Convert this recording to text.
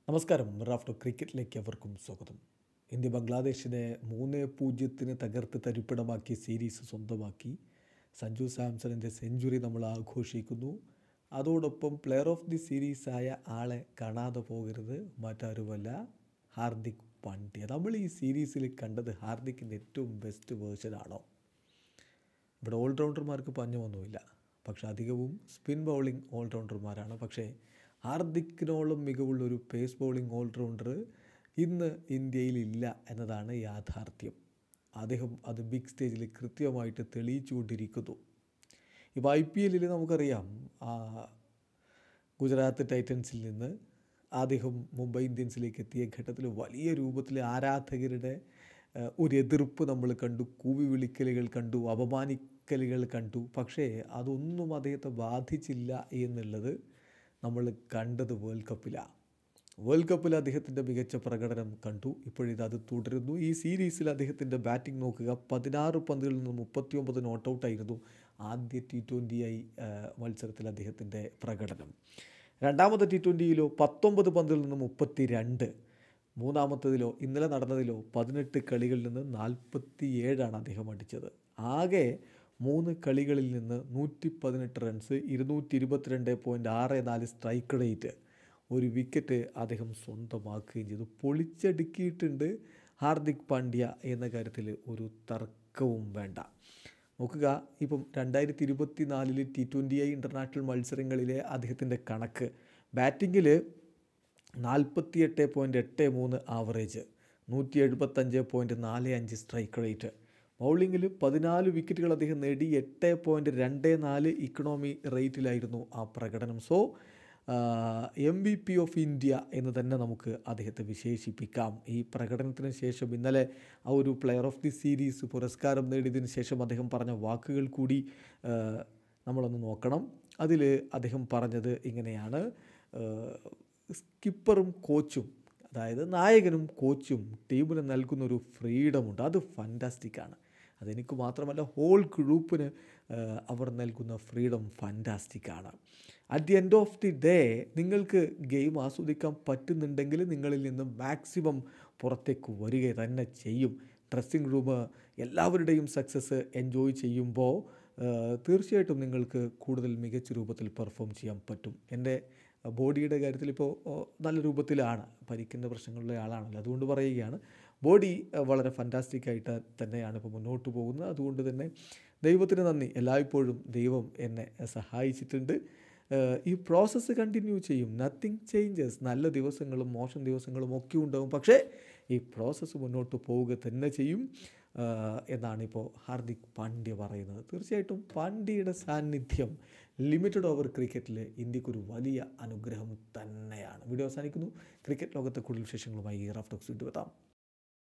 നമസ്കാരം റാഫ്റ്റോ ക്രിക്കറ്റിലേക്ക് അവർക്കും സ്വാഗതം ഇന്ത്യ ബംഗ്ലാദേശിനെ മൂന്ന് പൂജ്യത്തിന് തകർത്ത് തരിപ്പിടമാക്കി സീരീസ് സ്വന്തമാക്കി സഞ്ജു സാംസണിൻ്റെ സെഞ്ചുറി നമ്മൾ ആഘോഷിക്കുന്നു അതോടൊപ്പം പ്ലെയർ ഓഫ് ദി സീരീസായ ആളെ കാണാതെ പോകരുത് മറ്റാരുമല്ല ഹാർദിക് പാണ്ഡ്യ നമ്മൾ ഈ സീരീസിൽ കണ്ടത് ഹാർദിക്കിൻ്റെ ഏറ്റവും ബെസ്റ്റ് വേർഷനാണോ ഇവിടെ ഓൾറൗണ്ടർമാർക്ക് പഞ്ഞമൊന്നുമില്ല പക്ഷെ അധികവും സ്പിൻ ബൗളിംഗ് ഓൾറൗണ്ടർമാരാണ് പക്ഷേ ഹാർദിക്കിനോളം മികവുള്ളൊരു പേസ് ബൗളിംഗ് ഓൾറൗണ്ടർ ഇന്ന് ഇന്ത്യയിൽ ഇല്ല എന്നതാണ് യാഥാർത്ഥ്യം അദ്ദേഹം അത് ബിഗ് സ്റ്റേജിൽ കൃത്യമായിട്ട് തെളിയിച്ചുകൊണ്ടിരിക്കുന്നു ഇപ്പോൾ ഐ പി എല്ലിൽ നമുക്കറിയാം ആ, ഗുജറാത്ത് ടൈറ്റൻസിൽ നിന്ന് അദ്ദേഹം മുംബൈ ഇന്ത്യൻസിലേക്ക് എത്തിയ ഘട്ടത്തിൽ വലിയ രൂപത്തിൽ ആരാധകരുടെ ഏഹ്, ഒരു എതിർപ്പ് നമ്മൾ കണ്ടു കൂവി വിളിക്കലുകൾ കണ്ടു അപമാനിക്കലുകൾ കണ്ടു പക്ഷേ അതൊന്നും അദ്ദേഹത്തെ ബാധിച്ചില്ല എന്നുള്ളത് നമ്മൾ കണ്ടത് വേൾഡ് കപ്പിലാണ് വേൾഡ് കപ്പിൽ അദ്ദേഹത്തിൻ്റെ മികച്ച പ്രകടനം കണ്ടു ഇപ്പോഴിത് അത് തുടരുന്നു ഈ സീരീസിൽ അദ്ദേഹത്തിൻ്റെ ബാറ്റിംഗ് നോക്കുക പതിനാറ് പന്തുകളിൽ നിന്ന് മുപ്പത്തി ഒമ്പത് നോട്ട് ഔട്ടായിരുന്നു ആദ്യ ടി ട്വൻ്റി ഐ മത്സരത്തിൽ അദ്ദേഹത്തിൻ്റെ പ്രകടനം രണ്ടാമത്തെ ടി ട്വൻ്റിയിലോ പത്തൊമ്പത് പന്തുകളിൽ നിന്ന് മുപ്പത്തി രണ്ട് മൂന്നാമത്തതിലോ ഇന്നലെ നടന്നതിലോ പതിനെട്ട് കളികളിൽ നിന്ന് നാൽപ്പത്തി ഏഴാണ് അദ്ദേഹം അടിച്ചത് ആകെ മൂന്ന് കളികളിൽ നിന്ന് നൂറ്റി പതിനെട്ട് റൺസ് ഇരുന്നൂറ്റി ഇരുപത്തിരണ്ട് പോയിൻറ്റ് ആറ് നാല് സ്ട്രൈക്ക് റേറ്റ് ഒരു വിക്കറ്റ് അദ്ദേഹം സ്വന്തമാക്കുകയും ചെയ്തു പൊളിച്ചടുക്കിയിട്ടുണ്ട് ഹാർദിക് പാണ്ഡ്യ എന്ന കാര്യത്തിൽ ഒരു തർക്കവും വേണ്ട നോക്കുക ഇപ്പം രണ്ടായിരത്തി ഇരുപത്തി നാലില് ടി ട്വൻ്റി ഐ ഇൻ്റർനാഷണൽ മത്സരങ്ങളിലെ അദ്ദേഹത്തിൻ്റെ കണക്ക് ബാറ്റിങ്ങിൽ നാൽപ്പത്തിയെട്ട് പോയിൻറ്റ് എട്ട് മൂന്ന് ആവറേജ് നൂറ്റി എഴുപത്തഞ്ച് പോയിൻറ്റ് നാല് അഞ്ച് സ്ട്രൈക്ക് റേറ്റ് ബൗളിങ്ങിൽ പതിനാല് വിക്കറ്റുകൾ അദ്ദേഹം നേടി എട്ട് പോയിൻറ്റ് രണ്ട് നാല് ഇക്കണോമി റേറ്റിലായിരുന്നു ആ പ്രകടനം so M V P of India എന്ന് തന്നെ നമുക്ക് അദ്ദേഹത്തെ വിശേഷിപ്പിക്കാം ഈ പ്രകടനത്തിന് ശേഷം ഇന്നലെ ആ ഒരു പ്ലെയർ ഓഫ് ദി സീരീസ് പുരസ്കാരം നേടിയതിന് ശേഷം അദ്ദേഹം പറഞ്ഞ വാക്കുകൾ കൂടി ആ, നമ്മളൊന്ന് നോക്കണം അതിൽ അദ്ദേഹം പറഞ്ഞത് ഇങ്ങനെയാണ് സ്കിപ്പറും കോച്ചും അതായത് നായകനും കോച്ചും ടീമിന് നൽകുന്ന ഒരു ഫ്രീഡമുണ്ട് അത് ഫാൻറ്റാസ്റ്റിക്കാണ് അതെനിക്ക് മാത്രമല്ല ഹോൾ ഗ്രൂപ്പിന് അവർ നൽകുന്ന ഫ്രീഡം ഫാൻറ്റാസ്റ്റിക്കാണ് at the end of the day നിങ്ങൾക്ക് ഗെയിം ആസ്വദിക്കാൻ പറ്റുന്നുണ്ടെങ്കിൽ നിങ്ങളിൽ നിന്ന് മാക്സിമം പുറത്തേക്ക് വരിക തന്നെ ചെയ്യും ഡ്രസ്സിംഗ് റൂം എല്ലാവരുടെയും സക്സസ് എൻജോയ് ചെയ്യുമ്പോൾ ഏഹ്, തീർച്ചയായിട്ടും നിങ്ങൾക്ക് കൂടുതൽ മികച്ച രൂപത്തിൽ പെർഫോം ചെയ്യാൻ പറ്റും എൻ്റെ ബോഡിയുടെ കാര്യത്തിൽ ഇപ്പോൾ നല്ല രൂപത്തിലാണ് പരിക്കിൻ്റെ പ്രശ്നങ്ങളുള്ള ആളാണല്ലോ അതുകൊണ്ട് പറയുകയാണ് ബോഡി ഏഹ്, വളരെ ഫൻറ്റാസ്റ്റിക് ആയിട്ട് തന്നെയാണ് ഇപ്പോൾ മുന്നോട്ട് പോകുന്നത് അതുകൊണ്ട് തന്നെ ദൈവത്തിന് നന്ദി എല്ലായ്പ്പോഴും ദൈവം എന്നെ സഹായിച്ചിട്ടുണ്ട് ഏഹ്, ഈ പ്രോസസ്സ് കണ്ടിന്യൂ ചെയ്യും നത്തിങ് ചേഞ്ചസ് നല്ല ദിവസങ്ങളും മോശം ദിവസങ്ങളും ഒക്കെ ഉണ്ടാകും പക്ഷേ ഈ പ്രോസസ്സ് മുന്നോട്ട് പോവുക തന്നെ ചെയ്യും ആഹ് എന്നാണ് ഇപ്പോൾ ഹാർദിക് പാണ്ഡ്യ പറയുന്നത് തീർച്ചയായിട്ടും പാണ്ഡ്യയുടെ സാന്നിധ്യം ലിമിറ്റഡ് ഓവർ ക്രിക്കറ്റിൽ ഇന്ത്യക്കൊരു വലിയ അനുഗ്രഹം തന്നെയാണ് വീഡിയോ അവസാനിക്കുന്നു ക്രിക്കറ്റ് ലോകത്തെ കൂടുതൽ വിശേഷങ്ങളുമായി റഫ് ടോക്സ് വീണ്ടും എത്താം